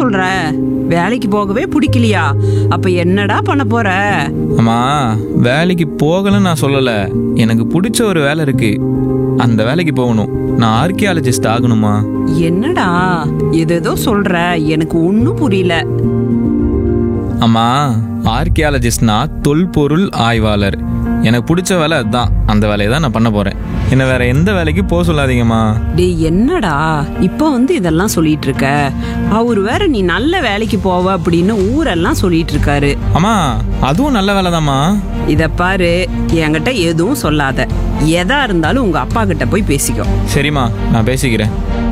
சொல்ற வேலைக்கு போகவே பிடிக்கலையா அப்ப என்னடா பண்ண போற அம்மா வேலைக்கு போகலன்னு நான் சொல்லலை எனக்கு பிடிச்ச ஒரு வேலை இருக்கு அந்த வேலைக்கு போகணும் நான் ஆர்கியாலஜிஸ்ட் ஆகணுமா என்னடா ஏதேதோ சொல்ற எனக்கு ஒன்னும் புரியல அம்மா ஆர்கியாலஜிஸ்ட்னா தொல்பொருள் ஆய்வாளர் எனக்கு பிடிச்ச வேலை அதுதான் அந்த வேலையை தான் நான் பண்ண போகிறேன் என்னை வேற எந்த வேலைக்கு போக சொல்லாதீங்கம்மா டேய் என்னடா இப்ப வந்து இதெல்லாம் சொல்லிட்டு இருக்க அவர் வேற நீ நல்ல வேலைக்கு போவ அப்படின்னு ஊரெல்லாம் சொல்லிட்டு இருக்காரு அம்மா அதுவும் நல்ல வேலை தாம்மா இத பாரு என்கிட்ட எதுவும் சொல்லாத எதா இருந்தாலும் உங்க அப்பா கிட்ட போய் பேசிக்கோ சரிம்மா நான் பேசிக்கிறேன்